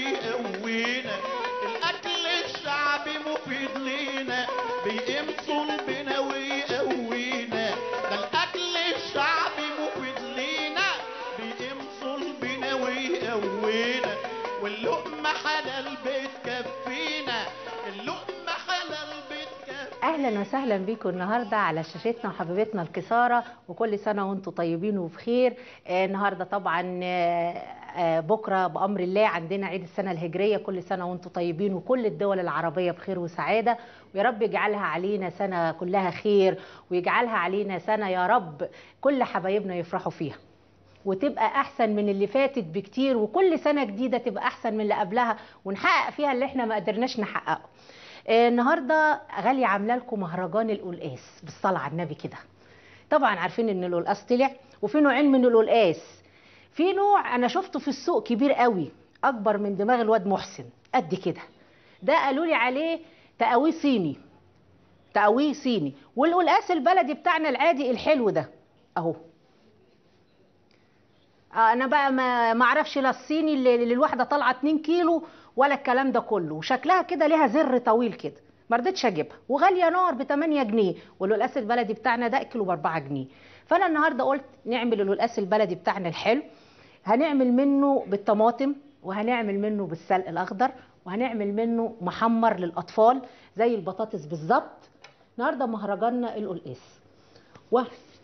ويقوينا الاكل الشعبي مفيد لينا بيقيم صلبنا ويقوينا ده الاكل الشعبي مفيد لينا بيقيم صلبنا ويقوينا واللقمه حلال بتكفينا اللقمه حلال بتكفينا اهلا وسهلا بيكم النهارده على شاشتنا وحبيبتنا الكساره وكل سنه وانتم طيبين وبخير آه النهارده طبعا آه آه بكره بامر الله عندنا عيد السنه الهجريه كل سنه وانتم طيبين وكل الدول العربيه بخير وسعاده ويا رب يجعلها علينا سنه كلها خير ويجعلها علينا سنه يا رب كل حبايبنا يفرحوا فيها وتبقى احسن من اللي فاتت بكتير وكل سنه جديده تبقى احسن من اللي قبلها ونحقق فيها اللي احنا ما قدرناش نحققه آه، النهارده غاليه عامله لكم مهرجان القلقاس بالصلاه على النبي كده طبعا عارفين ان القلقاس طلع وفي نوعين من القلقاس في نوع انا شفته في السوق كبير قوي اكبر من دماغ الواد محسن قد كده ده قالوا لي عليه تقاويه صيني تقاويه صيني والقلقاس البلدي بتاعنا العادي الحلو ده اهو آه، انا بقى ما ما اعرفش لا الصيني اللي اللي الواحده طالعه 2 كيلو ولا الكلام ده كله وشكلها كده ليها زر طويل كده ما رضيتش اجيبها وغاليه نار ب 8 جنيه والقلقاس البلدي بتاعنا ده كيلو ب 4 جنيه فانا النهارده قلت نعمل القلقاس البلدي بتاعنا الحلو هنعمل منه بالطماطم وهنعمل منه بالسلق الاخضر وهنعمل منه محمر للاطفال زي البطاطس بالظبط النهارده مهرجاننا القلقاس و...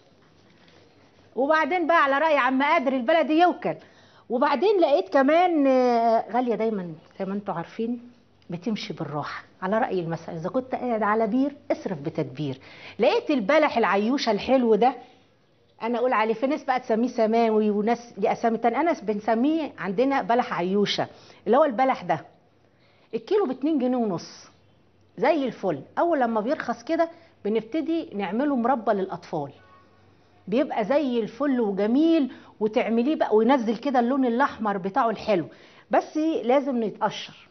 وبعدين بقى على رأي عم قادر البلدي يوكل وبعدين لقيت كمان آه، غالية دايما زي ما انتم عارفين بتمشي بالراحة على رأي المثل إذا كنت قاعد على بير اصرف بتدبير لقيت البلح العيوشة الحلو ده أنا أقول عليه في ناس بقى تسميه سماوي وناس دي أسامي تانية أنا بنسميه عندنا بلح عيوشة اللي هو البلح ده الكيلو باتنين جنيه ونص زي الفل أول لما بيرخص كده بنبتدي نعمله مربى للأطفال بيبقى زي الفل وجميل وتعمليه بقى وينزل كده اللون الاحمر بتاعه الحلو بس لازم يتقشر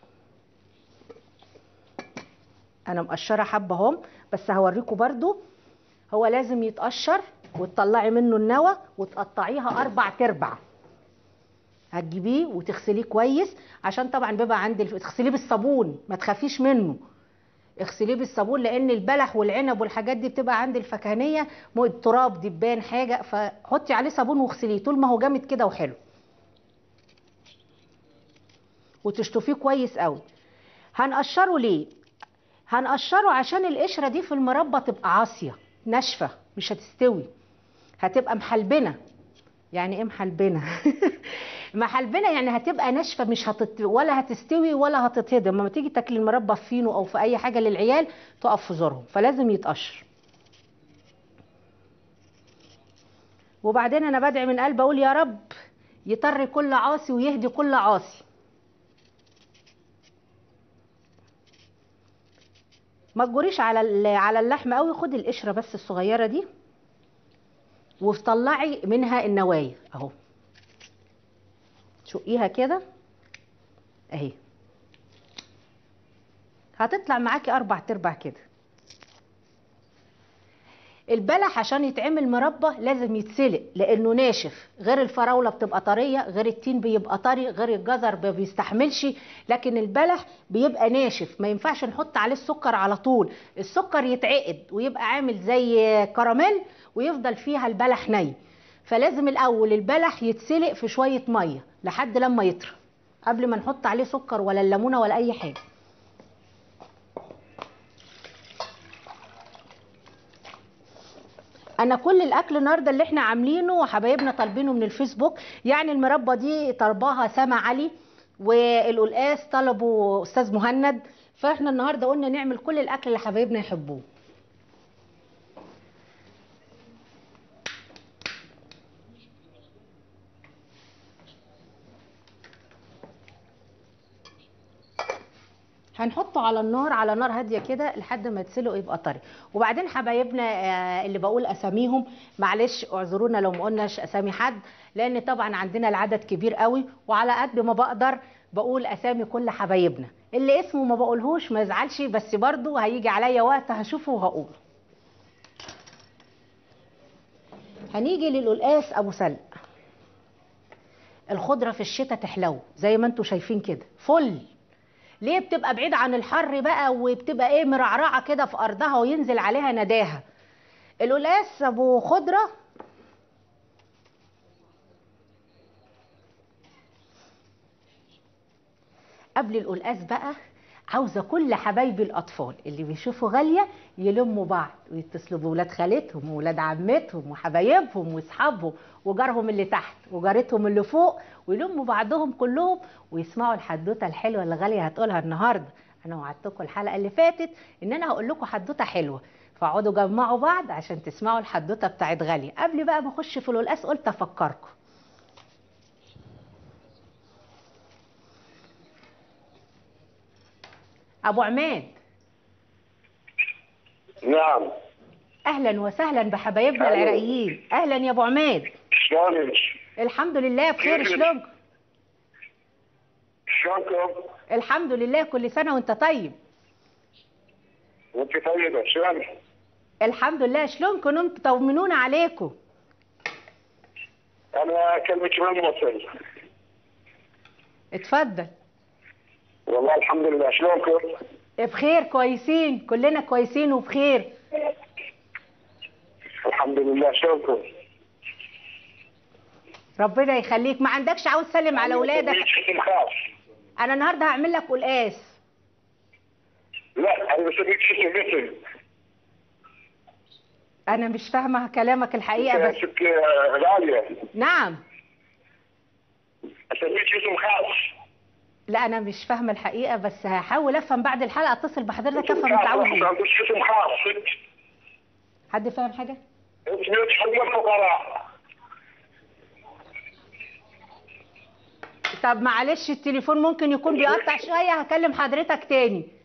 انا مقشره حبه اهم بس هوريكم برضو هو لازم يتقشر وتطلعي منه النوى وتقطعيها اربع تربع هتجيبيه وتغسليه كويس عشان طبعا بيبقى عند الف... تغسليه بالصابون ما تخافيش منه اغسليه بالصابون لان البلح والعنب والحاجات دي بتبقى عند الفكهانيه مو- تراب دبان حاجه فحطي عليه صابون واغسليه طول ما هو جامد كده وحلو وتشطفيه كويس قوي هنقشره ليه هنقشره عشان القشره دي في المربى تبقى عاصيه ناشفه مش هتستوي هتبقى محلبنه يعني ايه محلبنه محلبنه يعني هتبقى ناشفه مش هتت... ولا هتستوي ولا هتتهضم لما تيجي تاكلي المربى في فينو او في اي حاجه للعيال تقف في زورهم فلازم يتقشر وبعدين انا بدعي من قلبي اقول يا رب يطر كل عاصي ويهدي كل عاصي ما تجوريش على ال- على اللحمه قوي خدي القشره بس الصغيره دي وطلعي منها النوايا اهو شقيها كده اهي هتطلع معاكي اربع تربع كده البلح عشان يتعمل مربى لازم يتسلق لانه ناشف غير الفراوله بتبقى طريه غير التين بيبقى طري غير الجزر ما بيستحملش لكن البلح بيبقى ناشف ما ينفعش نحط عليه السكر على طول السكر يتعقد ويبقى عامل زي كراميل ويفضل فيها البلح ني فلازم الاول البلح يتسلق في شويه ميه لحد لما يطرى قبل ما نحط عليه سكر ولا الليمونه ولا اي حاجه انا كل الاكل النهارده اللي احنا عاملينه وحبايبنا طالبينه من الفيسبوك يعني المربى دي طلباها سما علي والقلقاس طلبه استاذ مهند فاحنا النهارده قلنا نعمل كل الاكل اللي حبايبنا يحبوه هنحطه على النار على نار هاديه كده لحد ما يتسلق يبقى طري وبعدين حبايبنا آه، اللي بقول اساميهم معلش اعذرونا لو ما قلناش اسامي حد لان طبعا عندنا العدد كبير قوي وعلى قد ما بقدر بقول اسامي كل حبايبنا اللي اسمه ما بقولهوش ما يزعلش بس برضه هيجي عليا وقت هشوفه وهقوله هنيجي للقلقاس ابو سلق الخضره في الشتاء تحلو زي ما انتم شايفين كده فل ليه بتبقى بعيدة عن الحر بقى وبتبقى ايه مرعرعة كده في ارضها وينزل عليها نداها القلقاس ابو خضرة قبل القلقاس بقى عاوزة كل حبايبي الأطفال اللي بيشوفوا غالية يلموا بعض ويتصلوا بولاد خالتهم وولاد عمتهم وحبايبهم واصحابهم وجارهم اللي تحت وجارتهم اللي فوق ويلموا بعضهم كلهم ويسمعوا الحدوتة الحلوة اللي غالية هتقولها النهاردة أنا وعدتكم الحلقة اللي فاتت إن أنا هقول لكم حدوتة حلوة فاقعدوا جمعوا بعض عشان تسمعوا الحدوتة بتاعت غالية قبل بقى ما أخش في القلقاس قلت أفكركم أبو عماد نعم اهلا وسهلا بحبايبنا أهلا. العراقيين اهلا يا ابو عماد شلونك؟ الحمد لله بخير كيفك؟ شلونكم شلونكم؟ الحمد لله كل سنه وانت طيب وانت طيبة شلونك؟ الحمد لله شلونكم انتم طمنونا عليكم انا اكلمك من مصر اتفضل والله الحمد لله شلونكم؟ بخير كويسين كلنا كويسين وبخير الحمد لله شلونكم؟ ربنا يخليك ما عندكش عاوز تسلم على اولادك أسميك اسم خاص انا النهارده هعمل لك قلقاس لا انا بسميك اسم مثل انا مش فاهمه كلامك الحقيقه بس ست آه، غالية نعم اسميك اسم خاص لا انا مش فاهمه الحقيقه بس هحاول افهم بعد الحلقه اتصل بحضرتك اسم افهم انت خاص عاوز ما ايه عندوش اسم خاص ست حد فاهم حاجه اسمك حكم الفقراء طب معلش التليفون ممكن يكون بيقطع شويه هكلم حضرتك تاني